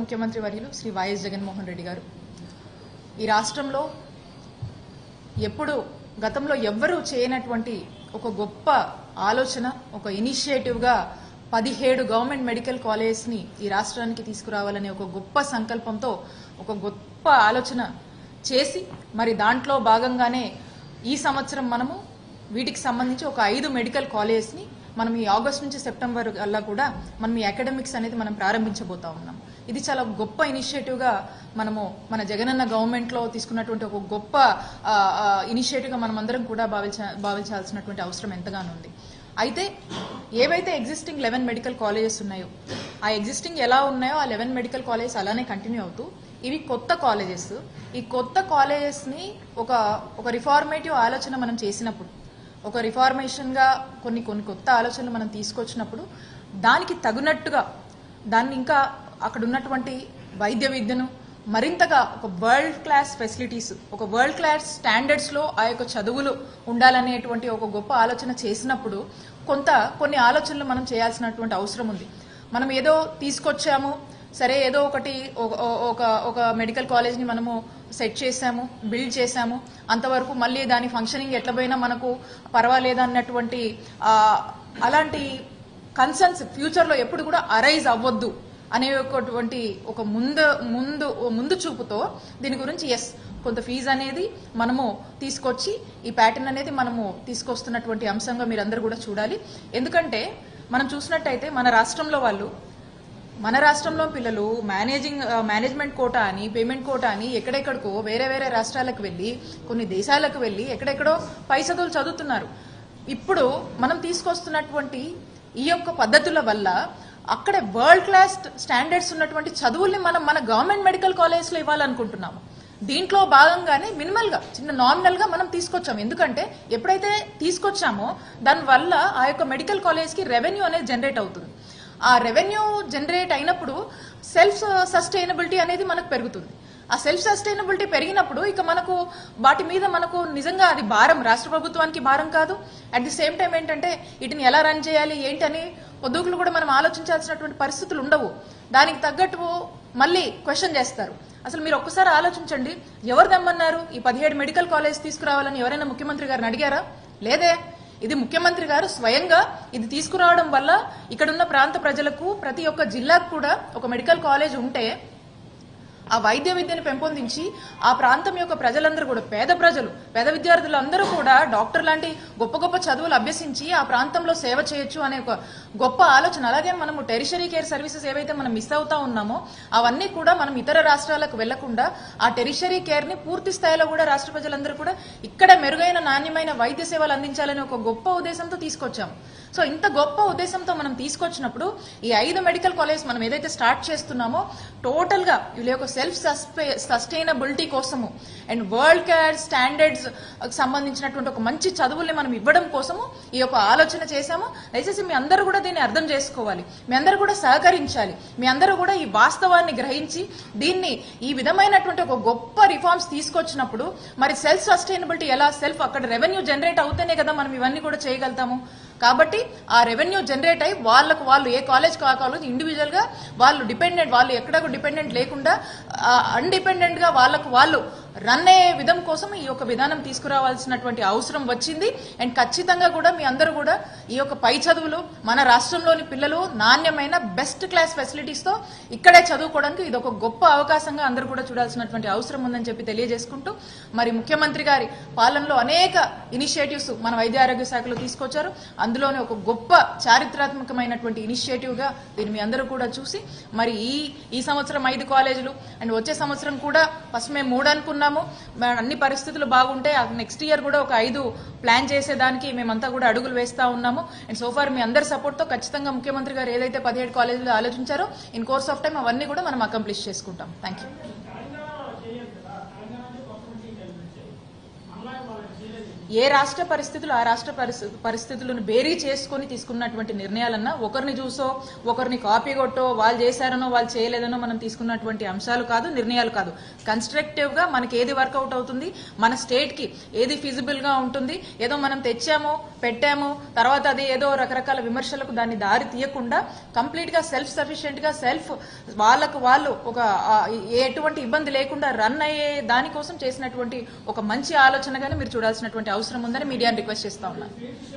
ముఖ్యమంత్రి వర్యులు శ్రీ వైఎస్ జగన్మోహన్ రెడ్డి గారు ఈ రాష్ట్రంలో ఎప్పుడు గతంలో ఎవ్వరూ చేయనటువంటి ఒక గొప్ప ఆలోచన ఒక ఇనిషియేటివ్గా పదిహేడు గవర్నమెంట్ మెడికల్ కాలేజెస్ని ఈ రాష్ట్రానికి తీసుకురావాలనే ఒక గొప్ప సంకల్పంతో ఒక గొప్ప ఆలోచన చేసి మరి దాంట్లో భాగంగానే ఈ సంవత్సరం మనము వీటికి సంబంధించి ఒక ఐదు మెడికల్ కాలేజెస్ని మనం ఈ ఆగస్ట్ నుంచి సెప్టెంబర్ అలా కూడా మనం ఈ అకాడమిక్స్ అనేది మనం ప్రారంభించబోతా ఉన్నాం ఇది చాలా గొప్ప ఇనిషియేటివ్గా మనము మన జగనన్న గవర్నమెంట్లో తీసుకున్నటువంటి ఒక గొప్ప ఆ, ఆ, ఇనిషియేటివ్గా మనం అందరం కూడా భావించ భావించాల్సినటువంటి అవసరం ఎంతగానో ఉంది అయితే ఏవైతే ఎగ్జిస్టింగ్ లెవెన్ మెడికల్ కాలేజెస్ ఉన్నాయో ఆ ఎగ్జిస్టింగ్ ఎలా ఉన్నాయో ఆ లెవెన్ మెడికల్ కాలేజెస్ అలానే కంటిన్యూ అవుతూ ఇవి కొత్త కాలేజెస్ ఈ కొత్త కాలేజెస్ని ఒక ఒక రిఫార్మేటివ్ ఆలోచన మనం చేసినప్పుడు ఒక రిఫార్మేషన్గా కొన్ని కొన్ని కొత్త ఆలోచనలు మనం తీసుకొచ్చినప్పుడు దానికి తగినట్టుగా దాన్ని ఇంకా అక్కడ ఉన్నటువంటి వైద్య విద్యను మరింతగా ఒక వరల్డ్ క్లాస్ ఫెసిలిటీస్ ఒక వరల్డ్ క్లాస్ స్టాండర్డ్స్లో ఆ యొక్క చదువులు ఉండాలనేటువంటి ఒక గొప్ప ఆలోచన చేసినప్పుడు కొంత కొన్ని ఆలోచనలు మనం చేయాల్సినటువంటి అవసరం ఉంది మనం ఏదో తీసుకొచ్చాము సరే ఏదో ఒకటి ఒక- ఒక ఒక మెడికల్ కాలేజ్ని మనము సెట్ చేసాము బిల్డ్ చేసాము అంతవరకు మళ్ళీ దాని ఫంక్షనింగ్ ఎట్లా పోయినా మనకు పర్వాలేదు అన్నటువంటి ఆ, అలాంటి కన్సర్న్స్ ఫ్యూచర్లో ఎప్పుడు కూడా అరైజ్ అవ్వద్దు అనే ఒకటువంటి ఒక ముందు ముందు ముందు చూపుతో దీని గురించి ఎస్ కొంత ఫీజు అనేది మనము తీసుకొచ్చి ఈ ప్యాటర్న్ అనేది మనము తీసుకొస్తున్నటువంటి అంశంగా మీరందరూ కూడా చూడాలి ఎందుకంటే మనం చూసినట్టయితే మన రాష్ట్రంలో వాళ్ళు మన రాష్ట్రంలో పిల్లలు మేనేజింగ్ ఆ, మేనేజ్మెంట్ కోటా అని పేమెంట్ కోటా అని ఎక్కడెక్కడికో వేరే వేరే రాష్ట్రాలకు వెళ్ళి కొన్ని దేశాలకు వెళ్ళి ఎక్కడెక్కడో పై చదువులు చదువుతున్నారు ఇప్పుడు మనం తీసుకొస్తున్నటువంటి ఈ యొక్క పద్ధతుల వల్ల అక్కడ వరల్డ్ క్లాస్ స్టాండర్డ్స్ ఉన్నటువంటి చదువుల్ని మనం మన గవర్నమెంట్ మెడికల్ కాలేజ్లో ఇవ్వాలనుకుంటున్నాము దీంట్లో భాగంగానే మినిమల్ గా చిన్న నామినల్ గా మనం తీసుకొచ్చాము ఎందుకంటే ఎప్పుడైతే తీసుకొచ్చామో దానివల్ల ఆ యొక్క మెడికల్ కాలేజ్ కి రెవెన్యూ అనేది జనరేట్ అవుతుంది ఆ రెవెన్యూ జనరేట్ అయినప్పుడు సెల్ఫ్ సస్టైనబిలిటీ అనేది మనకు పెరుగుతుంది ఆ సెల్ఫ్ సస్టైనబిలిటీ పెరిగినప్పుడు ఇక మనకు వాటి మీద మనకు నిజంగా అది భారం రాష్ట్ర ప్రభుత్వానికి భారం కాదు అట్ ది సేమ్ టైం ఏంటంటే వీటిని ఎలా రన్ చేయాలి ఏంటని పొద్దుకులు కూడా మనం ఆలోచించాల్సినటువంటి పరిస్థితులు ఉండవు దానికి తగ్గట్టు మళ్ళీ క్వశ్చన్ చేస్తారు అసలు మీరు ఒక్కసారి ఆలోచించండి ఎవరు తెమ్మన్నారు ఈ పదిహేడు మెడికల్ కాలేజ్ తీసుకురావాలని ఎవరైనా ముఖ్యమంత్రి గారిని అడిగారా లేదే ఇది ముఖ్యమంత్రి గారు స్వయంగా ఇది తీసుకురావడం వల్ల ఇక్కడున్న ప్రాంత ప్రజలకు ప్రతి ఒక్క జిల్లాకు కూడా ఒక మెడికల్ కాలేజ్ ఉంటే ఆ వైద్య విద్యను పెంపొందించి ఆ ప్రాంతం యొక్క ప్రజలందరూ కూడా పేద ప్రజలు పేద విద్యార్థులందరూ కూడా డాక్టర్ లాంటి గొప్ప గొప్ప చదువులు అభ్యసించి ఆ ప్రాంతంలో సేవ చేయొచ్చు అనే ఒక గొప్ప ఆలోచన అలాగే మనము టెరిషరీ కేర్ సర్వీసెస్ ఏవైతే మనం మిస్ అవుతా ఉన్నామో అవన్నీ కూడా మనం ఇతర రాష్ట్రాలకు వెళ్లకుండా ఆ టెరిషరీ కేర్ ని పూర్తి స్థాయిలో కూడా రాష్ట్ర ప్రజలందరూ కూడా ఇక్కడ మెరుగైన నాణ్యమైన వైద్య సేవలు అందించాలని ఒక గొప్ప ఉద్దేశంతో తీసుకొచ్చాము సో ఇంత గొప్ప ఉద్దేశంతో మనం తీసుకొచ్చినప్పుడు ఈ ఐదు మెడికల్ కాలేజ్ మనం ఏదైతే స్టార్ట్ చేస్తున్నామో టోటల్ గా వీళ్ళ యొక్క సెల్ఫ్ సస్టైనబిలిటీ కోసము అండ్ వరల్డ్ కేర్ స్టాండర్డ్స్ సంబంధించినటువంటి ఒక మంచి చదువుల్ని మనం ఇవ్వడం కోసము ఈ యొక్క ఆలోచన చేశాము దయచేసి మీ అందరూ కూడా దీన్ని అర్థం చేసుకోవాలి మీ అందరూ కూడా సహకరించాలి మీ అందరూ కూడా ఈ వాస్తవాన్ని గ్రహించి దీన్ని ఈ విధమైనటువంటి ఒక గొప్ప రిఫార్మ్స్ తీసుకొచ్చినప్పుడు మరి సెల్ఫ్ సస్టైనబిలిటీ ఎలా సెల్ఫ్ అక్కడ రెవెన్యూ జనరేట్ అవుతేనే కదా మనం ఇవన్నీ కూడా చేయగలుగుతాము కాబట్టి ఆ రెవెన్యూ జనరేట్ అయ్యి వాళ్ళకు వాళ్ళు ఏ కాలేజ్ కా కాలేజ్ ఇండివిజువల్ గా వాళ్ళు డిపెండెంట్ వాళ్ళు ఎక్కడ డిపెండెంట్ లేకుండా అన్డిపెండెంట్ గా వాళ్ళకు వాళ్ళు రన్ అయ్యే విధం కోసం ఈ యొక్క విధానం తీసుకురావాల్సినటువంటి అవసరం వచ్చింది అండ్ ఖచ్చితంగా కూడా మీ అందరూ కూడా ఈ యొక్క పై చదువులు మన రాష్ట్రంలోని పిల్లలు నాణ్యమైన బెస్ట్ క్లాస్ ఫెసిలిటీస్ తో ఇక్కడే చదువుకోవడానికి ఇది ఒక గొప్ప అవకాశంగా అందరూ కూడా చూడాల్సినటువంటి అవసరం ఉందని చెప్పి తెలియజేసుకుంటూ మరి ముఖ్యమంత్రి గారి పాలనలో అనేక ఇనిషియేటివ్స్ మన వైద్య ఆరోగ్య శాఖలో తీసుకొచ్చారు అందులోనే ఒక గొప్ప చారిత్రాత్మకమైనటువంటి ఇనిషియేటివ్ గా దీన్ని మీ అందరూ కూడా చూసి మరి ఈ ఈ సంవత్సరం ఐదు కాలేజీలు అండ్ వచ్చే సంవత్సరం కూడా ఫస్ట్ మేము మూడు అనుకున్నాము మరి అన్ని పరిస్థితులు బాగుంటే నెక్స్ట్ ఇయర్ కూడా ఒక ఐదు ప్లాన్ చేసేదానికి మేమంతా కూడా అడుగులు వేస్తా ఉన్నాము అండ్ సోఫార్ మీ అందరి సపోర్ట్ తో ఖచ్చితంగా ముఖ్యమంత్రి గారు ఏదైతే పదిహేడు కాలేజీలు ఆలోచించారో ఇన్ కోర్స్ ఆఫ్ టైం అవన్నీ కూడా మనం అకంప్లిష్ చేసుకుంటాం థ్యాంక్ యూ తెలంగాణ చేయొచ్చు కదా తెలంగాణ కొత్త కల్పించాయి మళ్ళీ వాళ్ళకి చేయలేదు ఏ రాష్ట్ర పరిస్థితులు ఆ రాష్ట్ర పరిస్థి- పరిస్థితులను బేరీ చేసుకొని తీసుకున్నటువంటి నిర్ణయాలన్నా ఒకరిని చూసో ఒకరిని కాపీ కొట్టో వాళ్ళు చేశారనో వాళ్ళు చేయలేదనో మనం తీసుకున్నటువంటి అంశాలు కాదు నిర్ణయాలు కాదు కన్స్ట్రక్టివ్ గా మనకి ఏది వర్కౌట్ అవుతుంది మన స్టేట్ కి ఏది ఫిజిబుల్ గా ఉంటుంది ఏదో మనం తెచ్చాము పెట్టాము తర్వాత అది ఏదో రకరకాల విమర్శలకు దాన్ని దారి తీయకుండా కంప్లీట్ గా సెల్ఫ్ సఫిషియెంట్ గా సెల్ఫ్ వాళ్ళకు వాళ్ళు ఒక ఆ, ఎటువంటి ఇబ్బంది లేకుండా రన్ అయ్యే దానికోసం చేసినటువంటి ఒక మంచి ఆలోచనగానే మీరు చూడాల్సినటువంటి అవసరం ఉందని మీడియాని రిక్వెస్ట్ చేస్తా ఉన్నాను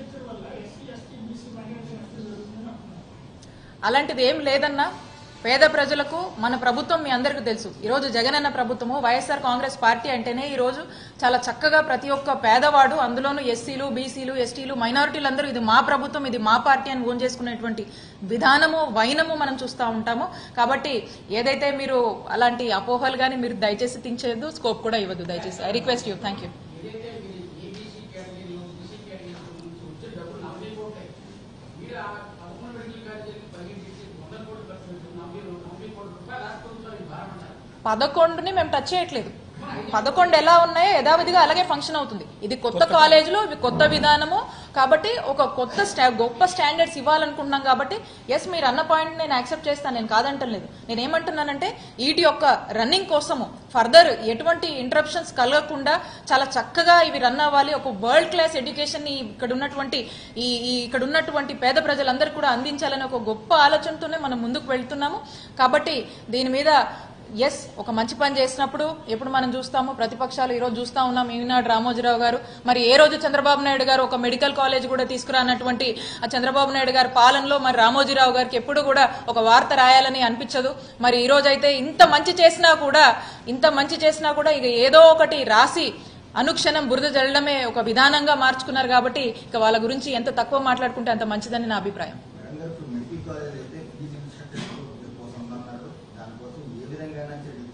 అలాంటిది ఏం లేదన్నా పేద ప్రజలకు మన ప్రభుత్వం మీ అందరికీ తెలుసు ఈరోజు జగనన్న ప్రభుత్వము వైఎస్ఆర్ కాంగ్రెస్ పార్టీ అంటేనే ఈ రోజు చాలా చక్కగా ప్రతి ఒక్క పేదవాడు అందులోనూ ఎస్సీలు బీసీలు ఎస్టీలు మైనారిటీలు అందరూ ఇది మా ప్రభుత్వం ఇది మా పార్టీ అని ఓన్ చేసుకునేటువంటి విధానము వైనము మనం చూస్తూ ఉంటాము కాబట్టి ఏదైతే మీరు అలాంటి అపోహలు కానీ మీరు దయచేసి థింక్ చేయొద్దు స్కోప్ కూడా ఇవ్వద్దు దయచేసి I request you thank you పదకొండుని మేము టచ్ చేయట్లేదు పదకొండు ఎలా ఉన్నాయో యథావిధిగా అలాగే ఫంక్షన్ అవుతుంది ఇది కొత్త కాలేజీలో ఇవి కొత్త విధానము కాబట్టి ఒక కొత్త స్టా గొప్ప స్టాండర్డ్స్ ఇవ్వాలనుకుంటున్నాం కాబట్టి ఎస్ మీరు అన్న పాయింట్ నేను యాక్సెప్ట్ చేస్తాను నేను కాదంటలేదు నేను ఏమంటున్నానంటే వీటి యొక్క రన్నింగ్ కోసము ఫర్దర్ ఎటువంటి ఇంటరప్షన్స్ కలగకుండా చాలా చక్కగా ఇవి రన్ అవ్వాలి ఒక వరల్డ్ క్లాస్ ఎడ్యుకేషన్ ఇక్కడ ఉన్నటువంటి ఈ ఈ ఇక్కడ ఉన్నటువంటి పేద ప్రజలందరూ కూడా అందించాలనే ఒక గొప్ప ఆలోచనతోనే మనం ముందుకు వెళ్తున్నాము కాబట్టి దీని మీద ఎస్ ఒక మంచి పని చేసినప్పుడు ఎప్పుడు మనం చూస్తాము ప్రతిపక్షాలు ఈ రోజు చూస్తా ఉన్నాం ఈనాడు రామోజీరావు గారు మరి ఏ రోజు చంద్రబాబు నాయుడు గారు ఒక మెడికల్ కాలేజ్ కూడా తీసుకురానటువంటి ఆ చంద్రబాబు నాయుడు గారి పాలనలో మరి రామోజీరావు గారికి ఎప్పుడు కూడా ఒక వార్త రాయాలని అనిపించదు మరి ఈ రోజు అయితే ఇంత మంచి చేసినా కూడా ఇంత మంచి చేసినా కూడా ఇక ఏదో ఒకటి రాసి అనుక్షణం బురద జల్లడమే ఒక విధానంగా మార్చుకున్నారు కాబట్టి ఇక వాళ్ళ గురించి ఎంత తక్కువ మాట్లాడుకుంటే అంత మంచిదని నా అభిప్రాయం మేడం గారు ఇప్పుడు మెడికల్ కాలేజ్ అయితే ఫీజు ఇన్స్ట్రక్టర్ కోసం ఉందన్నారు దానికోసం ఏ విధంగా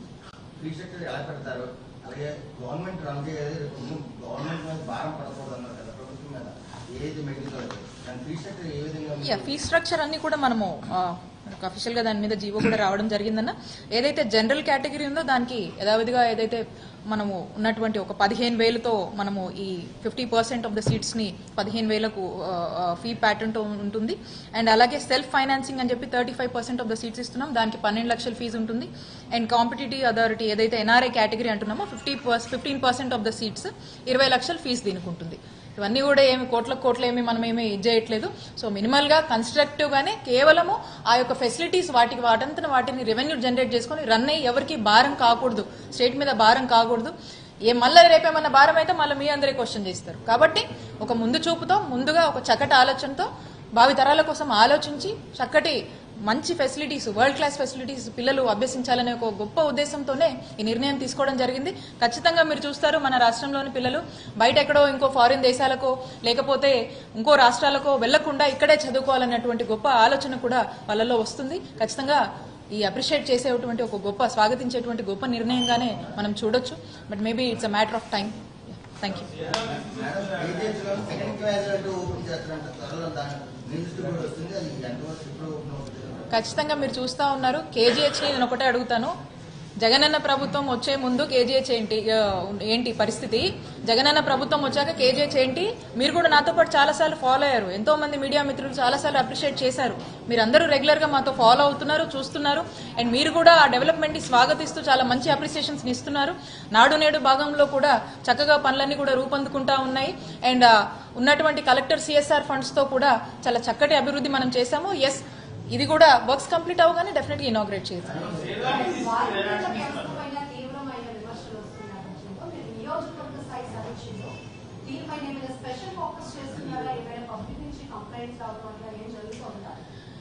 ఫ్రీ స్ట్రక్చర్ ఎలా పెడతారు అలాగే గవర్నమెంట్ రన్ చేయాలి రేపు గవర్నమెంట్ మీద భారం పడకూడదు అన్నారు కదా ప్రభుత్వం మీద ఏది మెడికల్ కాలేజ్ దాని ఫ్రీ స్ట్రక్చర్ ఏ విధంగా యా ఫీ స్ట్రక్చర్ అన్ని కూడా మనము అఫీషియల్ గా దాని మీద జీవో కూడా రావడం జరిగిందన్న ఏదైతే జనరల్ కేటగిరీ ఉందో దానికి యథావిధిగా ఏదైతే మనము ఉన్నటువంటి ఒక పదిహేను వేలతో మనము ఈ fifty percent of the seats ని పదిహేను వేలకు ఫీ ప్యాటర్న్ ఉంటుంది అండ్ అలాగే సెల్ఫ్ ఫైనాన్సింగ్ అని చెప్పి thirty five percent of the seats ఇస్తున్నాం దానికి పన్నెండు లక్షల ఫీజు ఉంటుంది అండ్ కాంపిటేటివ్ అథారిటీ ఏదైతే ఎన్ఆర్ఐ కేటగిరీ అంటున్నామో fifty fifteen percent of the seats ఇరవై లక్షల ఫీజు దీనికి ఉంటుంది ఇవన్నీ కూడా ఏమి కోట్ల కోట్ల ఏమి మనం ఏమి ఇది చేయట్లేదు సో మినిమల్ గా కన్స్ట్రక్టివ్ గానే కేవలము ఆ యొక్క ఫెసిలిటీస్ వాటికి వాటంతన వాటిని రెవెన్యూ జనరేట్ చేసుకొని రన్ అయ్యి ఎవరికి భారం కాకూడదు స్టేట్ మీద భారం కాకూడదు ఏ మళ్ళీ రేపేమన్నా భారం అయితే మళ్ళీ మీ అందరే క్వశ్చన్ చేస్తారు కాబట్టి ఒక ముందు చూపుతో ముందుగా ఒక చక్కటి ఆలోచనతో భావి తరాల కోసం ఆలోచించి చక్కటి మంచి ఫెసిలిటీస్ వరల్డ్ క్లాస్ ఫెసిలిటీస్ పిల్లలు అభ్యసించాలనే ఒక గొప్ప ఉద్దేశంతోనే ఈ నిర్ణయం తీసుకోవడం జరిగింది ఖచ్చితంగా మీరు చూస్తారు మన రాష్ట్రంలోని పిల్లలు బయట ఎక్కడో ఇంకో ఫారిన్ దేశాలకో లేకపోతే ఇంకో రాష్ట్రాలకో వెళ్లకుండా ఇక్కడే చదువుకోవాలన్నటువంటి గొప్ప ఆలోచన కూడా వాళ్ళలో వస్తుంది ఖచ్చితంగా ఈ అప్రిషియేట్ చేసేటువంటి ఒక గొప్ప స్వాగతించేటువంటి గొప్ప నిర్ణయంగానే మనం చూడొచ్చు but maybe it's a matter of time thank you madam ఏజెన్సీలో సెకండ్ క్లాస్ అంటూ ఓపెన్ చేస్తారంట త్వరలో దాని న్యూస్ కూడా వస్తుంది అది ఎంతవరకు ఎప్పుడు ఓపెన్ అవుతుంది ఖచ్చితంగా మీరు చూస్తా ఉన్నారు కేజీహెచ్ నేను ఒకటే అడుగుతాను జగనన్న ప్రభుత్వం వచ్చే ముందు కేజీహెచ్ ఏంటి ఆ, ఏంటి పరిస్థితి జగనన్న ప్రభుత్వం వచ్చాక కేజీహెచ్ ఏంటి మీరు కూడా నాతో పాటు చాలాసార్లు ఫాలో అయ్యారు ఎంతో మంది మీడియా మిత్రులు చాలాసార్లు అప్రిషియేట్ చేశారు మీరందరూ రెగ్యులర్ గా మాతో ఫాలో అవుతున్నారు చూస్తున్నారు అండ్ మీరు కూడా ఆ డెవలప్మెంట్ ని స్వాగతిస్తూ చాలా మంచి అప్రిసియేషన్స్ ని ఇస్తున్నారు నాడు నేడు భాగంలో కూడా చక్కగా పనులన్నీ కూడా రూపొందుకుంటా ఉన్నాయి అండ్ ఆ, ఉన్నటువంటి కలెక్టర్ సిఎస్ఆర్ ఫండ్స్ తో కూడా చాలా చక్కటి అభివృద్ధి మనం చేశాము ఎస్ ఇది కూడా వర్క్స్ కంప్లీట్ అవగానే డెఫినెట్ గా ఇనాగ్రేట్ చేస్తాం వాలంటీర్ల వ్యవస్థ పైన తీవ్రమైన విమర్శలు వస్తున్న నేపథ్యంలో మీరు నియోజకవర్గ స్థాయి సమీక్షలో దీనిపైన ఏమైనా స్పెషల్ ఫోకస్ చేస్తున్నారా ఏమైనా పబ్లిక్ నుంచి కంప్లైంట్స్ రావడం వల్ల ఏం జరుగుతుందా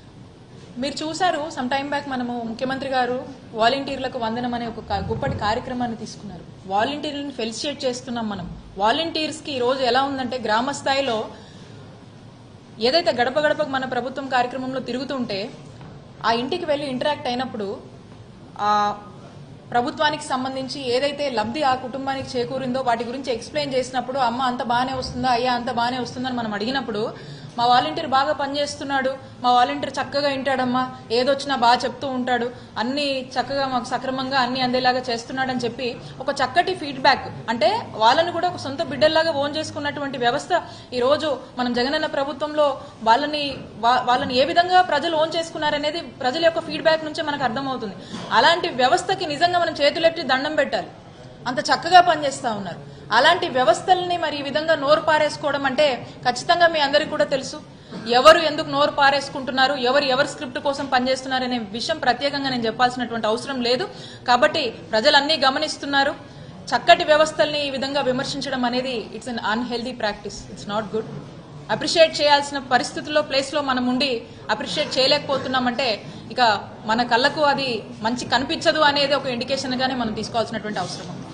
మీరు చూశారు సమ్ టైం బ్యాక్ మనము ముఖ్యమంత్రి గారు వాలంటీర్లకు వందనం అనే ఒక కా- గొప్పటి కార్యక్రమాన్ని తీసుకున్నారు వాలంటీర్లను ఫెలిసియేట్ చేస్తున్నాం మనం వాలంటీర్స్ కి ఈ రోజు ఎలా ఉందంటే గ్రామ స్థాయిలో ఏదైతే గడప గడపకు మన ప్రభుత్వం కార్యక్రమంలో తిరుగుతుంటే ఆ ఇంటికి వెళ్ళి ఇంటరాక్ట్ అయినప్పుడు ఆ ప్రభుత్వానికి సంబంధించి ఏదైతే లబ్ధి ఆ కుటుంబానికి చేకూరిందో వాటి గురించి ఎక్స్ప్లెయిన్ చేసినప్పుడు అమ్మ అంత బాగానే వస్తుందా అయ్యా అంత బాగానే వస్తుందని మనం అడిగినప్పుడు మా వాలంటీర్ బాగా పనిచేస్తున్నాడు మా వాలంటీర్ చక్కగా వింటాడమ్మా ఏదొచ్చినా బాగా చెప్తూ ఉంటాడు అన్ని చక్కగా మాకు సక్రమంగా అన్ని అందేలాగా చేస్తున్నాడని చెప్పి ఒక చక్కటి ఫీడ్బ్యాక్ అంటే వాళ్ళని కూడా ఒక సొంత బిడ్డల్లాగా ఓన్ చేసుకున్నటువంటి వ్యవస్థ ఈ రోజు మనం జగనన్న ప్రభుత్వంలో వాళ్ళని వా- వాళ్ళని ఏ విధంగా ప్రజలు ఓన్ చేసుకున్నారనేది ప్రజల యొక్క ఫీడ్బ్యాక్ నుంచే మనకు అర్థమవుతుంది అలాంటి వ్యవస్థకి నిజంగా మనం చేతులెట్టి దండం పెట్టాలి అంత చక్కగా పనిచేస్తా ఉన్నారు అలాంటి వ్యవస్థల్ని మరి ఈ విధంగా నోరు పారేసుకోవడం అంటే ఖచ్చితంగా మీ అందరికీ కూడా తెలుసు ఎవరు ఎందుకు నోరు పారేసుకుంటున్నారు ఎవరు ఎవరి స్క్రిప్ట్ కోసం పనిచేస్తున్నారు అనే విషయం ప్రత్యేకంగా నేను చెప్పాల్సినటువంటి అవసరం లేదు కాబట్టి ప్రజలన్నీ గమనిస్తున్నారు చక్కటి వ్యవస్థల్ని ఈ విధంగా విమర్శించడం అనేది it's un unhealthy practice it's not good appreciate చేయాల్సిన పరిస్థితుల్లో ప్లేస్లో మనం ఉండి అప్రిషియేట్ చేయలేకపోతున్నామంటే ఇక మన కళ్ళకు అది మంచి కనిపించదు అనేది ఒక ఇండికేషన్గానే మనం తీసుకోవాల్సినటువంటి అవసరం ఉంది